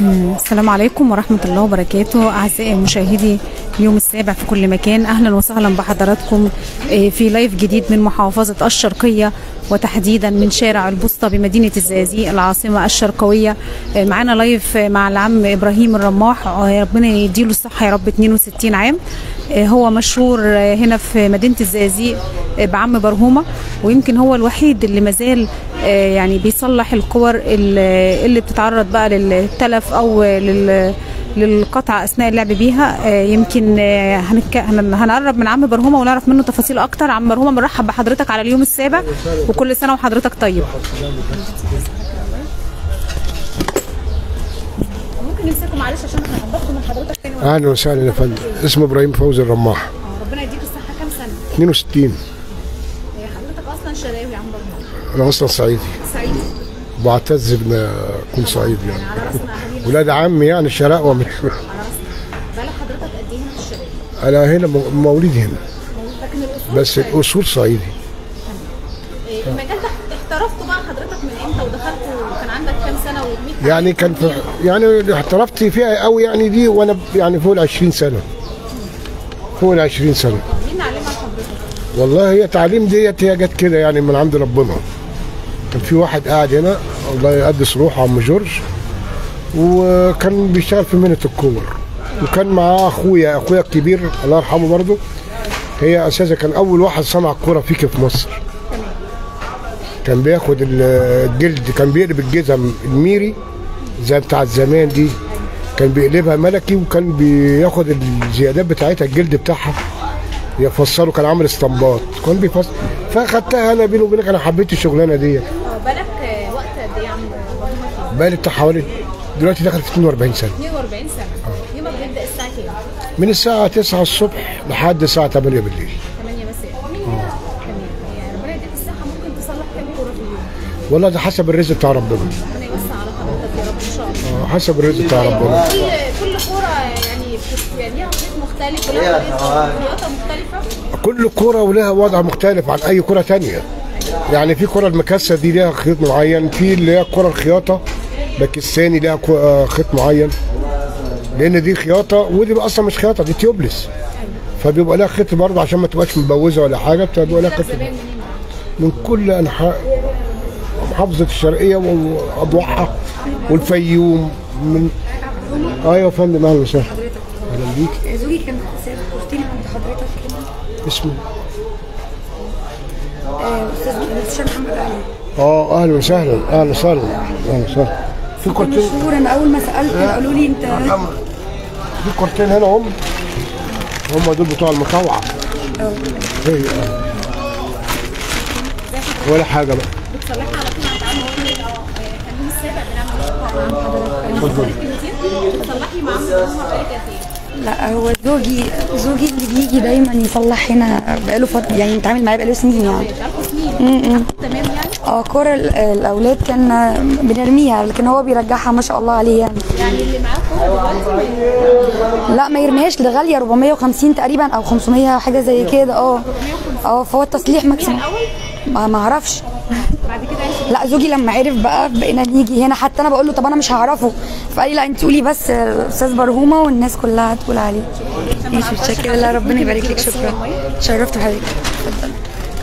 السلام عليكم ورحمة الله وبركاته أعزائي مشاهدي اليوم السابع في كل مكان أهلا وسهلا بحضراتكم آه، في لايف جديد من محافظة الشرقية وتحديدا من شارع البسطة بمدينة الزقازيق العاصمة الشرقوية آه، معانا لايف مع العم إبراهيم الرماح آه، ربنا يديله الصحة يا رب 62 عام آه، هو مشهور آه، هنا في مدينة الزقازيق آه، بعم برهومة ويمكن هو الوحيد اللي مازال آه، يعني بيصلح الكور اللي اللي بتتعرض بقى للتلف او لل للقطع اثناء اللعب بيها آه، يمكن آه، هنك... هن- هنقرب من عم برهومه ونعرف منه تفاصيل اكتر عم برهومه بنرحب بحضرتك على اليوم السابع وكل سنه وحضرتك طيب ممكن نمسكه معلش عشان احنا هنضغط من حضرتك تاني اهلا وسهلا يا فندم اسمه ابراهيم فوزي الرماح ربنا يديك الصحه كام سنه 62 حضرتك اصلا شراوي يا عم برهومه انا اصلا صعيدي سعيد بعتز ان اكون صعيدي يعني على راسنا اهالينا ولاد عمي يعني شراء مش على راسنا بقى حضرتك قد ايه هنا في الشراوي انا هنا م- مواليد هنا لكن الاصول بس الاصول صعيدي إيه، المجال ده احترفته بقى حضرتك من امتى ودخلته وكان عندك كام سنه ورميت يعني كان في يعني احترفت فيها قوي يعني دي وانا ب- يعني فوق ال 20 سنه فوق ال 20 سنه مين علمها لحضرتك؟ والله هي تعليم ديت هي جت كده يعني من عند ربنا كان في واحد قاعد هنا الله يقدس روحه عم جورج وكان بيشتغل في مهنه الكور وكان معاه اخويا اخويا الكبير الله يرحمه برضه هي اساسا كان اول واحد صنع كوره فيك في مصر كان بياخد ال- الجلد كان بيقلب الجزم الميري زي بتاع زمان دي كان بيقلبها ملكي وكان بياخد الزيادات بتاعتها الجلد بتاعها يفسره كان عامل اسطمبات كان بيفسر فاخدتها انا بيني وبينك انا حبيت الشغلانه دي اه بالك آه، وقت قد ايه يا عم برهومه بقالي بتاع حوالي دلوقتي داخل في 42 سنه 42 سنه يومك بيبدا الساعه كام؟ من الساعه 9 الصبح لحد الساعه 8 بالليل 8 مساء تمام يعني ربنا يديك الصحه ممكن تصلح كام كوره في اليوم؟ والله ده حسب الرزق بتاع ربنا ربنا يوسع على حضرتك يا رب ان شاء الله آه، حسب الرزق بتاع ربنا كل كل كوره يعني بت- يعني ليها خيط مختلف ولها طريقه خياطه مختلفه كل كرة ولها وضع مختلف عن اي كرة تانية يعني في كرة المكسة دي ليها خيط معين في اللي هي الكرة الخياطة باكستاني ليها كو- آه، خيط معين لان دي خياطة ودي بقى اصلا مش خياطة دي تيوبلس فبيبقى لها خيط برضه عشان ما تبقاش مبوزة ولا حاجة بتبقى لها خيط زمان منين؟ من كل انحاء محافظة الشرقية واضواحها والفيوم من ايوه يا فندم اهلا وسهلا اهلا بيك زوجي كان ساب قلت لي عند حضرتك كده اسمه آه، استاذ الاستاذ محمد علي اه اهلا وسهلا اهلا وسهلا اهلا وسهلا في كان كورتين مشهور انا اول ما سالت قالوا لي انت في كورتين هنا هم هم دول بتوع المطوعة هي ولا حاجة بقى بتصلحها على طول عند عم برهومه اه كان يوم السابع بنعمل مع حضرتك بتصلحي مع عم برهومه بقالك قد ايه؟ لا هو زوجي زوجي اللي بيجي دايما يصلح هنا بقاله فتره يعني متعامل معاه بقاله سنين يعني بقالكوا سنين تمام يعني؟ اه كرة ال- الاولاد كان بنرميها لكن هو بيرجعها ما شاء الله عليه يعني يعني اللي معاه كوره دلوقتي لا ما يرميهاش ده غاليه 450 تقريبا او 500 حاجه زي كده اه اه فهو التصليح ماكسيموم ما ما اعرفش بعد كده انت لا زوجي لما عرف بقى بقينا نيجي هنا حتى انا بقول له طب انا مش هعرفه فقال لي لا انت تقولي بس استاذ برهومه والناس كلها تقول عليه ماشي متشكره لا ربنا يبارك لك شكرا شرفت بحضرتك اتفضل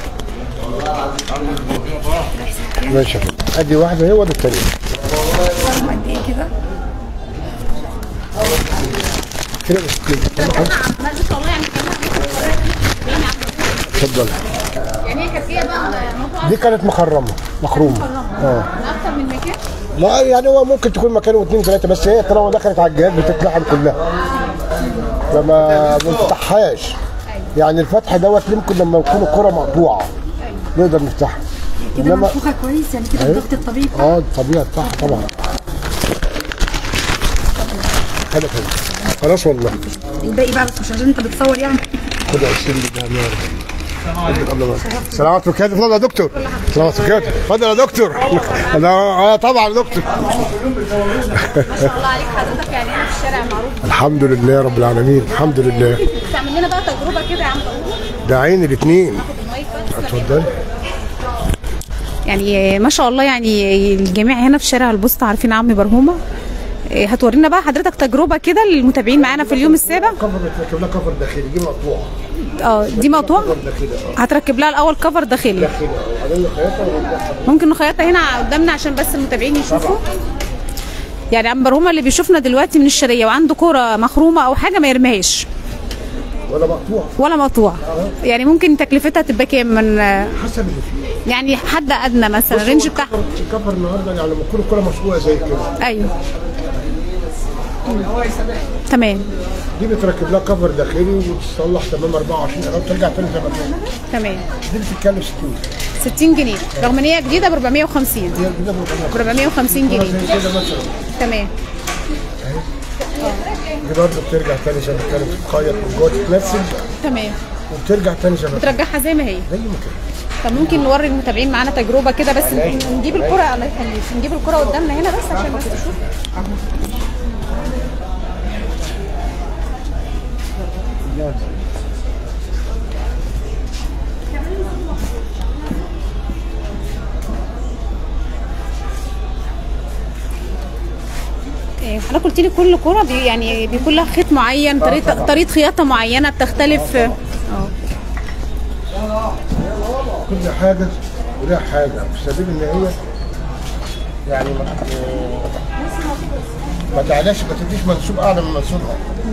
ماشي يا فندم ادي واحدة هي وادي التانية قد ايه كده كده بس كده ما شاء الله يعني كمان اتفضل يعني هي كانت ايه بقى موضوع دي كانت مخرمة مخرومة اه من اكتر من مكان ما يعني هو ممكن تكون مكان واثنين ثلاثة بس هي طالما دخلت على الجهاز بتتلحم كلها فما بنفتحهاش يعني الفتح دوت يمكن لما يكون الكرة مقطوعة نقدر نفتحها كده انما منفوخه كويس يعني كده الضغط الطبيعي اه الطبيعة بتاعها طبعا خد يا فندم. خلاص والله الباقي بقى بس مش عشان انت بتصور يعني خد 20 ده نار قبل ما سلام عليكم كده اتفضل يا دكتور سلام عليكم كده اتفضل يا دكتور انا اه طبعا يا دكتور ما شاء الله عليك حضرتك يعني هنا في الشارع معروف الحمد لله رب العالمين الحمد لله تعمل لنا بقى تجربه كده يا عم برهومه ده عين الاثنين المايك بس اتفضل يعني ما شاء الله يعني الجميع هنا في شارع البسطة عارفين عمي برهومة إيه، هتورينا بقى حضرتك تجربه كده للمتابعين معانا في اليوم السابع كفر بتركب لها كفر داخلي دي مقطوعه اه دي مقطوعه كفر داخلي اه هتركب لها الاول كفر داخلي داخلي اه وبعدين نخيطها ونرجعها ممكن نخيطها هنا قدامنا عشان بس المتابعين يشوفوا يعني عم برهومه اللي بيشوفنا دلوقتي من الشرقيه وعنده كوره مخرومه او حاجه ما يرميهاش ولا مقطوعه ولا مقطوعه يعني ممكن تكلفتها تبقى كام من حسب اللي فيه يعني حد ادنى مثلا بص، الرينج هو بتاعها الكفر- الكفر النهارده يعني لما تكون الكوره مشقوقه زي كده ايوه تمام دي بتركب لها كفر داخلي وتصلح تمام 24 قرار ترجع تاني زي ما كانت تمام دي بتتكلف 60 60 جنيه رغم ان هي جديده ب 450 هي كده ب 450 كوره جنيه زي كده مثلا تمام دي برضه بترجع تاني زي ما كانت تتخيط من جوه تتنفذ تمام وبترجع تاني زي ما كانت بترجعها زي ما هي زي ما كانت طب ممكن نوري المتابعين معانا تجربه كده بس نجيب الكره الله يخليك نجيب الكره قدامنا هنا بس عشان الناس تشوف إيه، حضرتك قلت لي كل كرة بي يعني بيكون لها خيط معين طريقة طريقة خياطة معينة بتختلف اه كل حاجه ولها حاجه في سبيل ان هي يعني ما ما تعلاش ما تديش منسوب اعلى من منسوبها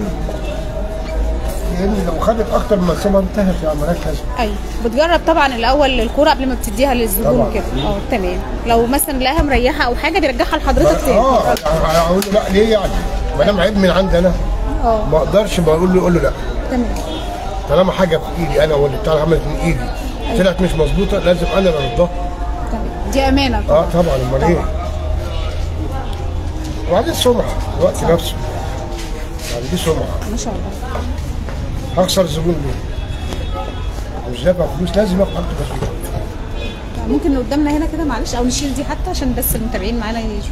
لان لو خدت اكتر من منسوبها انتهت يعني مالهاش لازمه ايوه بتجرب طبعا الاول الكرة قبل ما بتديها للزبون طبعاً. وكده اه تمام لو مثلا لقاها مريحة او حاجة بيرجعها لحضرتك تاني اه اقول له لا ليه يعني ما دام عيب من عندي انا اه ما اقدرش بقول له اقول له لا تمام طالما حاجه في ايدي انا واللي بتاع عملت من ايدي طلعت مش مظبوطه لازم انا اللي اردها تمام دي امانة اه طبعا امال ايه وبعدين سمعه الوقت نفسه يعني دي سمعه ما شاء الله هخسر الزبون ليه؟ مش دافع فلوس لازم اخد حاجته بسيطه ممكن قدامنا هنا كده معلش او نشيل دي حتى عشان بس المتابعين معانا يشوفوا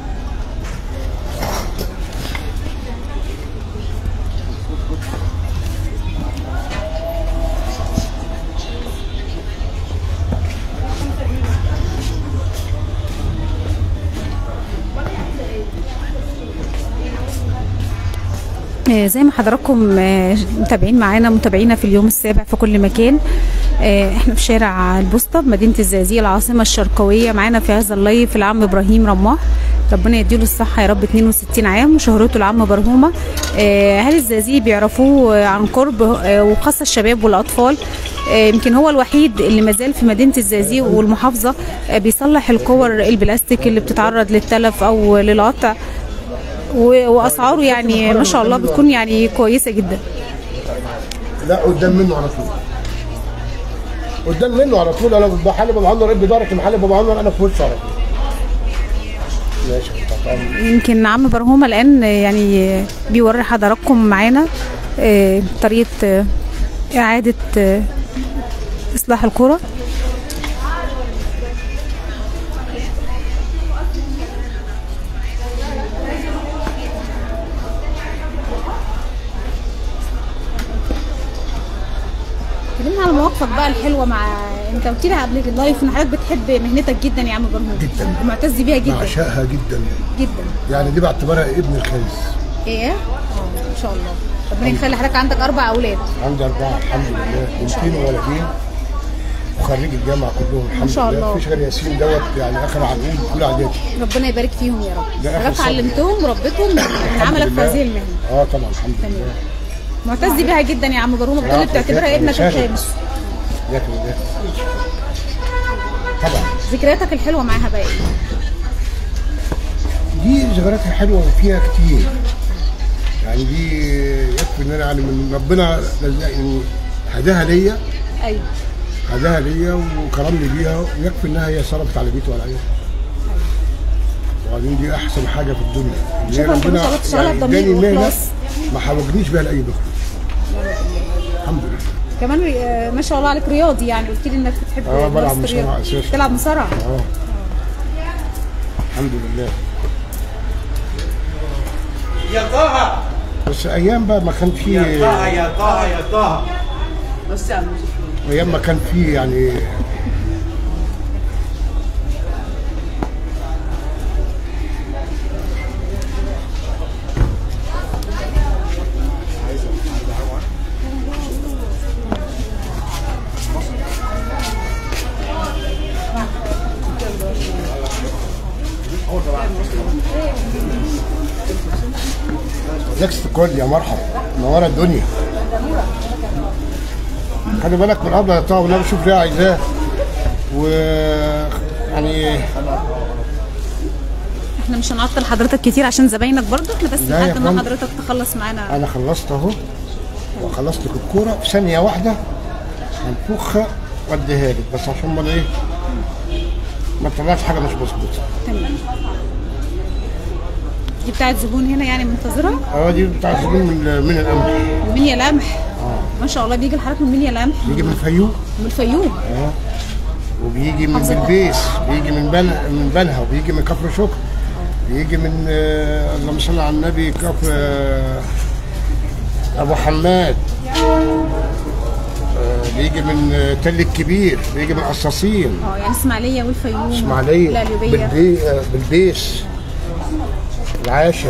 آه، زي ما حضراتكم آه، متابعين معانا متابعينا في اليوم السابع في كل مكان آه، احنا في شارع البوسطة بمدينة الزقازيق العاصمة الشرقوية معانا في هذا اللايف العم ابراهيم رماح ربنا يديله الصحة يا رب 62 عام وشهرته العم برهومة آه، اهل الزقازيق بيعرفوه آه، عن قرب آه، وخاصة الشباب والأطفال آه، يمكن هو الوحيد اللي مازال في مدينة الزقازيق والمحافظة آه، بيصلح الكور البلاستيك اللي بتتعرض للتلف أو للقطع و- واسعاره يعني ما شاء الله بتكون يعني كويسه جدا لا قدام منه على طول قدام منه على طول انا محل بابا عمر ابن دارك محل بابا عمر انا في وشه على طول ماشي طبعا يمكن عم برهومه الان يعني بيوري حضراتكم معانا آه، طريقه آه، اعاده آه، اصلاح الكره كلمنا على مواقفك بقى الحلوه مع انت قلت لي قبل اللايف ان حضرتك بتحب مهنتك جدا يا عم برهومه جداً. ومعتز بيها جدا بعشقها جدا جدا يعني دي بعتبرها ابن الخامس ايه؟ اه ان شاء الله ربنا يخلي حضرتك عندك اربع اولاد عندي اربعه الحمد لله بنتين وولدين وخريج الجامعه كلهم الحمد شاء لله الله. مفيش غير ياسين دوت يعني اخر عقود اولى اعدادي ربنا يبارك فيهم يا رب ده آخر حضرتك صبر. علمتهم وربيتهم من الحمد عملك في لله. هذه المهنه اه طبعا الحمد لله معتز بيها جدا يا عم برومه بتقول لي العفو، بتعتبرها العفو، ابنك مساعد. الخامس لكن ده طبعا ذكرياتك الحلوه معاها بقى ايه؟ دي ذكرياتها حلوه وفيها كتير يعني دي يكفي ان انا يعني من ربنا رزق- يعني هداها ليا ايوه هداها ليا وكرمني بيها ويكفي انها هي صرفت على بيتي وعلى عيالي وبعدين دي احسن حاجه في الدنيا إن هي شوف انت ما شاء الله بتشتغلها بضمير اداني مهنه وإخلاص. ما حوجنيش بيها لاي دخل الحمد لله كمان ري- آه، ما شاء الله عليك رياضي يعني قلت لي انك بتحب اه بلعب ممارسة مصارعة الرياضة. أساساً. تلعب مصارعه اه الحمد لله يا طه بس ايام بقى ما كان في يا طه يا طه يا طه بس يا عم ايام ما كان في يعني نكست كل يا مرحبا منوره الدنيا خلي بالك من الابيض طبعا والنبي شوف ليه عايزاه و يعني احنا مش هنعطل حضرتك كتير عشان زباينك برضه احنا بس لا يا لحد ما فندم. حضرتك تخلص معانا انا خلصت اهو وخلصت لك الكوره في ثانيه واحده هنفخها واديها لك بس عشان ما ايه ما تطلعش حاجه مش مظبوطه تمام دي بتاعت زبون هنا يعني منتظرة اه دي بتاع زبون من من القمح من منيا لمح ما شاء الله بيجي الحضرتك من منيا لمح بيجي من الفيوم من الفيوم اه وبيجي من بلبيس بيجي من بن من بنها وبيجي من كفر شكر بيجي من آه، اللهم صل على النبي كفر آه، ابو حماد آه، بيجي من آه، تل الكبير بيجي من قصاصين اه يعني اسماعيلية والفيوم اسماعيليه القليوبية بالبي آه، بالبيس العاشر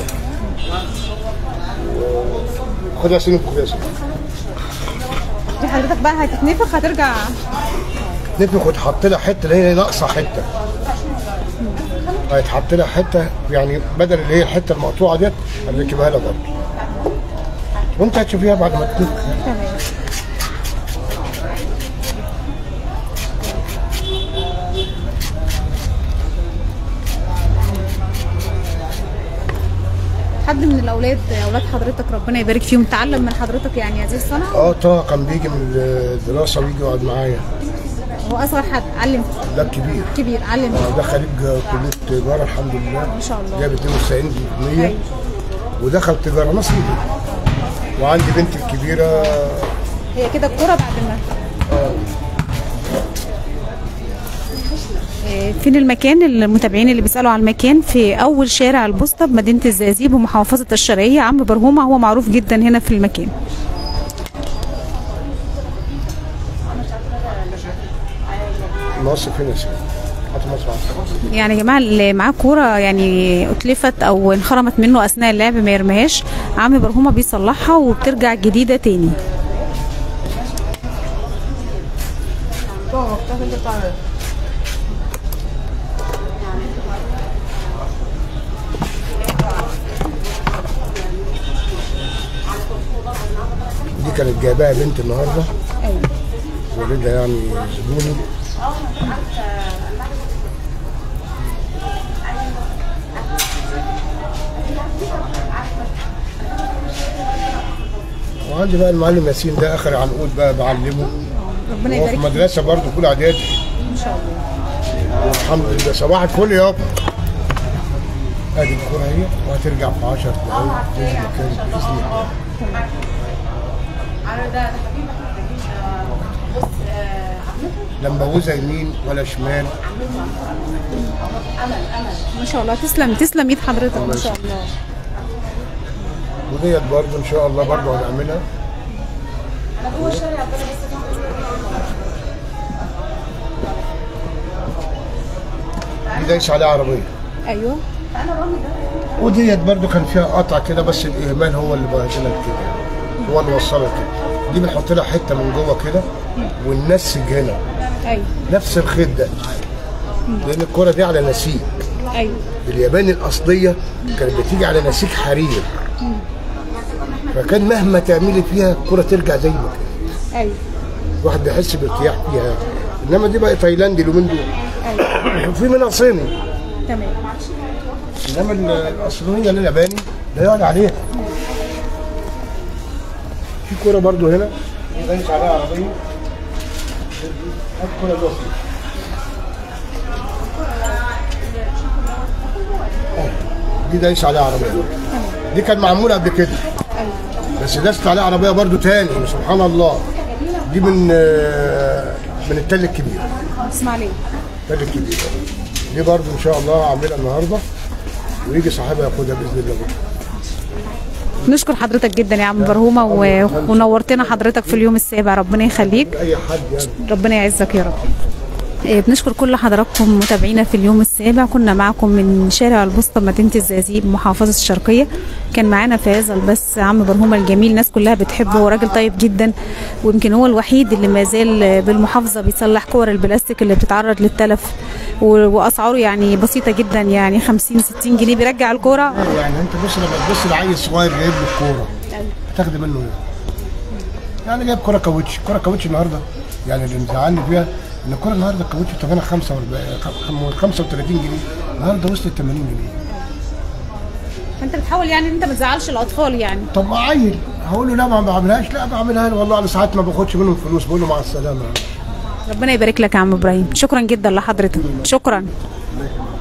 خد يا سيدي خد يا سيدي دي حضرتك بقى هتتنفخ هترجع نفخ وتحط لها حته اللي هي ناقصه حته هيتحط لها حته يعني بدل اللي هي الحته المقطوعه ديت هنركبها لها برضه وانت هتشوفيها بعد ما تنفخ تمام حد من الاولاد اولاد حضرتك ربنا يبارك فيهم تعلم من حضرتك يعني هذه الصنعه اه طه كان بيجي من الدراسه ويجي يقعد معايا هو اصغر حد علم ده الكبير كبير علم آه، ده خريج كليه تجاره الحمد لله ما شاء الله. جاب 92% أيوة. ودخل تجاره نصيبي وعندي بنتي الكبيره هي كده الكوره بعد ما آه، فين المكان المتابعين اللي بيسالوا على المكان في اول شارع البوسطه بمدينه الزقازيق بمحافظه الشرقيه عم برهومه هو معروف جدا هنا في المكان مصر فين يا سيدي؟ هات مصر عندك. يعني يا جماعه اللي معاه كوره يعني اتلفت او انخرمت منه اثناء اللعب ما يرميهاش عم برهومه بيصلحها وبترجع جديده تاني دي كانت جايباها بنت النهارده ايوه والدها يعني زبوني وعندي بقى المعلم ياسين ده اخر عنقود بقى بعلمه ربنا هو في يبارك فيك مدرسه برضه في اولى اعدادي ان شاء الله والحمد لله صباح الفل يابا ادي الكوره اهي وهترجع في 10 دقايق باذن الله باذن الله لا مبوزه يمين ولا شمال ما شاء الله تسلم تسلم ايد حضرتك ما شاء الله وديت برضه ان شاء الله برضه هنعملها دي دايس عليها عربيه ايوه وديت برضه كان فيها قطع كده بس الاهمال هو اللي بهدلها كده هو اللي وصلها كده دي بنحط لها حته من جوه كده وننسج هنا ايوه نفس الخيط ده لان الكره دي على نسيج ايوه اليابان الاصليه كانت بتيجي على نسيج حرير فكان مهما تعملي فيها الكره ترجع زي ما كانت ايوه الواحد بيحس بارتياح فيها انما دي بقى تايلاندي اليومين دول ايوه وفي منها صيني تمام انما ال- الاصليه الياباني لا يقعد عليها في كوره برضو هنا دايس عليها عربيه هات كوره جوه دي دايس عليها عربيه دي كانت معموله قبل كده بس داست عليها عربيه برضو تاني سبحان الله دي من آه، من التل الكبير اسماعيليه التل الكبير دي برضو ان شاء الله هعملها النهارده ويجي صاحبها ياخدها باذن الله بكره نشكر حضرتك جدا يا عم برهومه و... ونورتنا حضرتك في اليوم السابع ربنا يخليك اي حد يعني ربنا يعزك يا رب إيه، بنشكر كل حضراتكم متابعينا في اليوم السابع كنا معكم من شارع البسطة مدينة الزقازيق محافظة الشرقية كان معانا في هذا البث عم برهومة الجميل الناس كلها بتحبه هو راجل طيب جدا ويمكن هو الوحيد اللي ما زال بالمحافظة بيصلح كور البلاستيك اللي بتتعرض للتلف و- واسعاره يعني بسيطه جدا يعني 50 60 جنيه بيرجع الكوره يعني انت بص لما تبص لعيل صغير جايب له الكوره هتاخد منه ايه؟ يعني جايب كوره كاوتش كوره كاوتش النهارده يعني اللي مزعلني فيها ان الكوره النهارده الكاوتش ثمنها 45 35 جنيه النهارده وصلت 80 جنيه انت بتحاول يعني ان انت ما تزعلش الاطفال يعني طب ما عيل هقول له لا ما بعملهاش لا بعملها له والله انا ساعات ما باخدش منهم فلوس بقول له مع السلامه ربنا يبارك لك يا عم ابراهيم شكرا جدا لحضرتك شكرا